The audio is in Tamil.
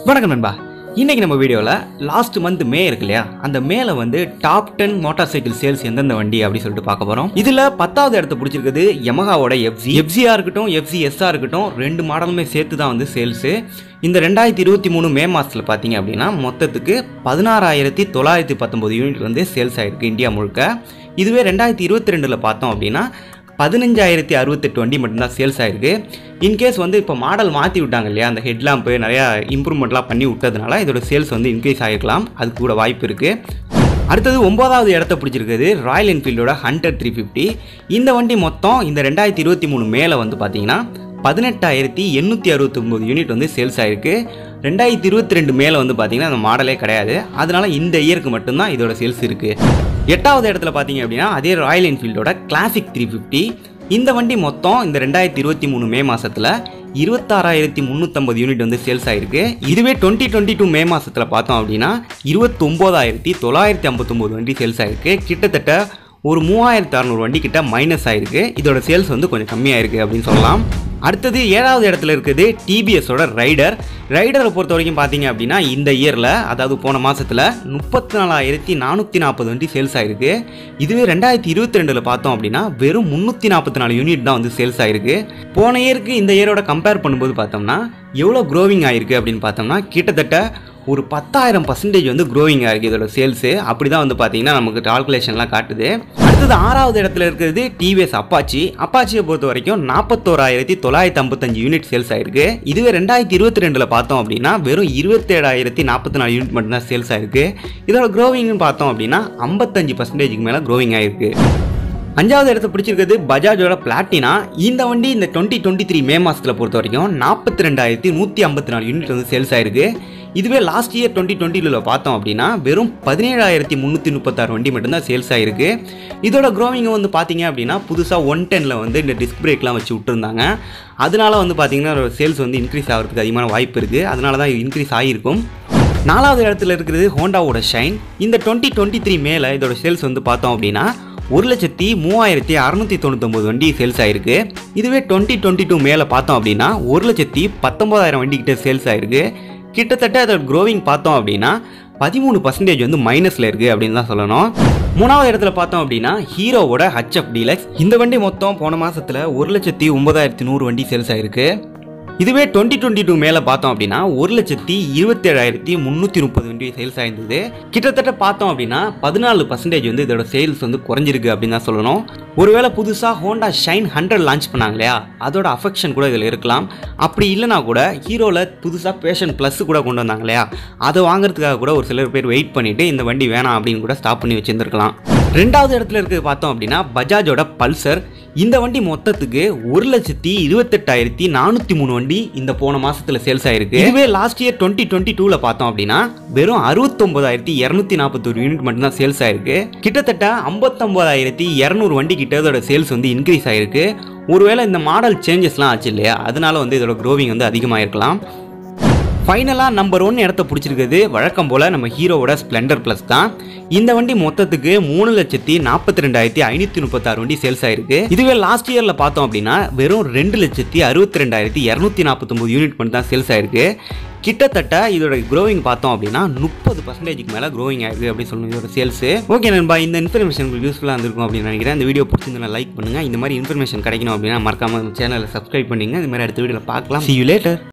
வணக்கம் நண்பா இன்னைக்கு நம்ம வீடியோவில் லாஸ்ட் மந்த் மே இருக்கு இல்லையா அந்த மேல வந்து top ten motorcycle sales எந்தெந்த வண்டி அப்படி சொல்லிட்டு பார்க்க போகிறோம் இதில் பத்தாவது இடத்த பிடிச்சிருக்குது யமஹாவோட எஃப்சி எஃப்சியா இருக்கட்டும் எஃப்சி எஸ்ஸாக இருக்கட்டும் ரெண்டு மாடலுமே சேர்த்து தான் வந்து சேல்ஸு இந்த ரெண்டாயிரத்தி இருபத்தி மூணு மே மாதத்தில் பார்த்தீங்க அப்படின்னா மொத்தத்துக்கு பதினாறாயிரத்தி தொள்ளாயிரத்தி பத்தொம்பது யூனிட் வந்து சேல்ஸ் ஆயிருக்கு இந்தியா முழுக்க இதுவே ரெண்டாயிரத்தி இருபத்தி ரெண்டில் பார்த்தோம் அப்படின்னா பதினஞ்சாயிரத்தி அறுபத்தெட்டு வண்டி மட்டும்தான் சேல்ஸ் ஆயிருக்கு இன்கேஸ் வந்து இப்போ மாடல் மாற்றி விட்டாங்க இல்லையா அந்த ஹெட்லாம்ப்பு நிறையா இம்ப்ரூவ்மெண்ட்லாம் பண்ணி விட்டதுனால இதோட சேல்ஸ் வந்து இன்க்ரீஸ் ஆகிருக்கலாம் அதுக்கு கூட வாய்ப்பு இருக்குது அடுத்தது ஒன்பதாவது இடத்த பிடிச்சிருக்குது ராயல் என்ஃபீல்டோட ஹண்டர் த்ரீ ஃபிஃப்டி இந்த வண்டி மொத்தம் இந்த ரெண்டாயிரத்தி இருபத்தி மூணு மேலே வந்து பார்த்தீங்கன்னா பதினெட்டாயிரத்தி எண்ணூற்றி அறுபத்தொம்போது யூனிட் வந்து சேல்ஸ் ஆயிருக்கு ரெண்டாயிரத்தி இருபத்தி ரெண்டு மேலே வந்து பார்த்தீங்கன்னா அந்த மாடலே கிடையாது அதனால இந்த இயருக்கு மட்டும்தான் இதோட சேல்ஸ் இருக்குது எட்டாவது இடத்துல பார்த்தீங்க அப்படின்னா அதே ராயல் என்ஃபீல்டோட கிளாசிக் த்ரீ ஃபிஃப்டி இந்த வண்டி மொத்தம் இந்த ரெண்டாயிரத்தி இருபத்தி மூணு மே மாதத்தில் இருபத்தாறாயிரத்தி முந்நூற்றம்பது யூனிட் வந்து சேல்ஸ் ஆயிருக்கு இதுவே டுவெண்ட்டி டுவெண்ட்டி டூ மே மாதத்தில் பார்த்தோம் அப்படின்னா இருபத்தொம்போதாயிரத்தி தொள்ளாயிரத்தி ஐம்பத்தொம்போது வண்டி சேல்ஸ் ஆயிருக்கு கிட்டத்தட்ட ஒரு மூவாயிரத்து அறநூறு வண்டி கிட்ட மைனஸ் ஆயிருக்கு இதோட சேல்ஸ் வந்து கொஞ்சம் கம்மியாயிருக்கு அப்படின்னு சொல்லலாம் அடுத்தது ஏழாவது இடத்துல இருக்குது டிபிஎஸோட ரைடர் ரைடரை பொறுத்த வரைக்கும் பார்த்தீங்க அப்படின்னா இந்த இயரில் அதாவது போன மாதத்தில் முப்பத்தி நாலாயிரத்தி நானூற்றி நாற்பது வண்டி சேல்ஸ் ஆயிருக்கு இதுவே ரெண்டாயிரத்தி இருபத்தி ரெண்டில் பார்த்தோம் அப்படின்னா வெறும் முந்நூற்றி நாற்பத்தி நாலு யூனிட் தான் வந்து சேல்ஸ் ஆயிருக்கு போன இயருக்கு இந்த இயரோட கம்பேர் பண்ணும்போது பார்த்தோம்னா எவ்வளோ க்ரோவிங் ஆயிருக்கு அப்படின்னு பார்த்தோம்னா கிட்டத்தட்ட ஒரு பத்தாயிரம் பர்சன்டேஜ் வந்து க்ரோவிங் ஆகிருக்கு இதோட சேல்ஸு அப்படி தான் வந்து பார்த்தீங்கன்னா நமக்கு கால்குலேஷன்லாம் காட்டுது அடுத்தது ஆறாவது இடத்துல இருக்கிறது டிவிஎஸ் அப்பாச்சி அப்பாச்சியை பொறுத்த வரைக்கும் நாற்பத்தோராயிரத்தி தொள்ளாயிரத்தி ஐம்பத்தஞ்சு யூனிட் சேல்ஸ் ஆயிருக்கு இதுவே ரெண்டாயிரத்தி இருபத்தி ரெண்டில் பார்த்தோம் அப்படின்னா வெறும் இருபத்தேழாயிரத்தி நாற்பத்தி நாலு யூனிட் மட்டும்தான் சேல்ஸ் ஆயிருக்கு இதோட க்ரோவிங்னு பார்த்தோம் அப்படின்னா ஐம்பத்தஞ்சு பர்சன்டேஜுக்கு மேலே க்ரோவிங் ஆயிருக்கு அஞ்சாவது இடத்த பிடிச்சிருக்கிறது பஜாஜோட பிளாட்டினா இந்த வண்டி இந்த டுவெண்ட்டி டுவெண்ட்டி த்ரீ மே மாதத்தில் பொறுத்த வரைக்கும் நாற்பத்தி ரெண்டாயிரத்தி நூற்றி ஐம்பத்தி நாலு யூனிட் வந்து சேல்ஸ் ஆயிருக்கு இதுவே லாஸ்ட் இயர் டுவெண்ட்டி டுவெண்ட்டியில் பார்த்தோம் அப்படின்னா வெறும் பதினேழாயிரத்தி முந்நூற்றி முப்பத்தாறு வண்டி மட்டும்தான் சேல்ஸ் ஆயிருக்கு இதோட க்ரோவிங் வந்து பார்த்தீங்க அப்படின்னா புதுசாக ஒன் டெனில் வந்து இந்த டிஸ்க் பிரேக்லாம் வச்சு விட்டுருந்தாங்க அதனால வந்து பார்த்தீங்கன்னா சேல்ஸ் வந்து இன்க்ரீஸ் ஆகிறதுக்கு அதிகமான வாய்ப்பு இருக்குது அதனால தான் இன்க்ரீஸ் ஆகிருக்கும் நாலாவது இடத்துல இருக்கிறது ஹோண்டாவோட ஷைன் இந்த டுவெண்ட்டி டுவெண்ட்டி த்ரீ மேலே இதோட சேல்ஸ் வந்து பார்த்தோம் அப்படின்னா ஒரு லட்சத்தி மூவாயிரத்தி அறநூற்றி தொண்ணூத்தொம்பது வண்டி சேல்ஸ் ஆயிருக்கு இதுவே டுவெண்ட்டி டுவெண்ட்டி டூ மேலே பார்த்தோம் அப்படின்னா ஒரு லட்சத்தி பத்தொம்பதாயிரம் வண்டி கிட்ட சேல்ஸ் ஆயிருக்கு கிட்டத்தட்ட அதோட க்ரோவிங் பார்த்தோம் அப்படின்னா பதிமூணு பர்சன்டேஜ் வந்து மைனஸில் இருக்குது அப்படின்னு தான் சொல்லணும் மூணாவது இடத்துல பார்த்தோம் அப்படின்னா ஹீரோவோட ஹச்எஃப் டீலக்ஸ் இந்த வண்டி மொத்தம் போன மாதத்தில் ஒரு லட்சத்தி ஒன்பதாயிரத்தி நூறு வண்டி சேல்ஸ் ஆயிருக்கு இதுவே டுவெண்ட்டி டுவெண்ட்டி டூ மேலே பார்த்தோம் அப்படின்னா ஒரு லட்சத்தி இருபத்தேழாயிரத்தி முந்நூற்றி முப்பது வண்டி சேல்ஸ் ஆயிருந்தது கிட்டத்தட்ட பார்த்தோம் அப்படின்னா பதினாலு பர்சன்டேஜ் வந்து இதோட சேல்ஸ் வந்து குறைஞ்சிருக்கு அப்படின்னு தான் சொல்லணும் ஒருவேளை புதுசாக ஹோண்டா ஷைன் ஹண்ட்ரட் லான்ச் பண்ணாங்க இல்லையா அதோட அஃபெக்ஷன் கூட இதில் இருக்கலாம் அப்படி இல்லைனா கூட ஹீரோவில் புதுசாக பேஷன் ப்ளஸ் கூட கொண்டு வந்தாங்க இல்லையா அதை வாங்குறதுக்காக கூட ஒரு சிலர் பேர் வெயிட் பண்ணிவிட்டு இந்த வண்டி வேணாம் அப்படின்னு கூட ஸ்டாப் பண்ணி வச்சுருந்துருக்கலாம் ரெண்டாவது இடத்துல இருக்கிறது பார்த்தோம் அப்படின்னா பஜாஜோட பல்சர் இந்த வண்டி மொத்தத்துக்கு ஒரு லட்சத்தி இருபத்தெட்டாயிரத்தி நானூற்றி மூணு வண்டி இந்த போன மாசத்துல சேல்ஸ் ஆயிருக்கு இதுவே லாஸ்ட் இயர் டுவெண்ட்டி டுவெண்ட்டி டூவில் பார்த்தோம் அப்படின்னா வெறும் அறுபத்தொன்பதாயிரத்தி இரநூத்தி நாற்பத்தொரு யூனிட் மட்டும்தான் சேல்ஸ் ஆயிருக்கு கிட்டத்தட்ட ஐம்பத்தொம்பதாயிரத்தி இரநூறு வண்டி கிட்ட இதோட சேல்ஸ் வந்து இன்க்ரீஸ் ஆயிருக்கு ஒருவேளை இந்த மாடல் சேஞ்சஸ்லாம் ஆச்சு இல்லையா அதனால வந்து இதோட க்ரோவிங் வந்து அதிகமாயிருக்கலாம் ஃபைனலாக நம்பர் ஒன் இடத்த பிடிச்சிருக்கிறது வழக்கம் போல் நம்ம ஹீரோவோட ஸ்ப்ளெண்டர் ப்ளஸ் தான் இந்த வண்டி மொத்தத்துக்கு மூணு லட்சத்தி நாற்பத்தி ரெண்டாயிரத்தி ஐநூற்றி முப்பத்தாறு வண்டி சேல்ஸ் ஆயிருக்கு இதுவே லாஸ்ட் இயரில் பார்த்தோம் அப்படின்னா வெறும் ரெண்டு லட்சத்தி அறுபத்தி ரெண்டாயிரத்தி இரநூத்தி நாற்பத்தொம்பது யூனிட் மட்டும் தான் சேல்ஸ் ஆயிருக்கு கிட்டத்தட்ட இதோட க்ரோவிங் பார்த்தோம் அப்படின்னா முப்பது பர்சன்டேஜுக்கு மேலே க்ரோவிங் ஆயிருக்கு அப்படின்னு சொல்லணும் இதோட சேல்ஸ் ஓகே நண்பா இந்த இன்ஃபர்மேஷன் உங்களுக்கு யூஸ்ஃபுல்லாக இருந்திருக்கும் அப்படின்னு நினைக்கிறேன் இந்த வீடியோ பிடிச்சிருந்தா லைக் பண்ணுங்கள் இந்த மாதிரி இன்ஃபர்மேஷன் கிடைக்கணும் அப்படின்னா மறக்காம சேனலை சப்ஸ்கிரைப் பண்ணுங்க இந்த மாதிரி அடுத்த வீடியோவில் பார்க்கலாம் see you later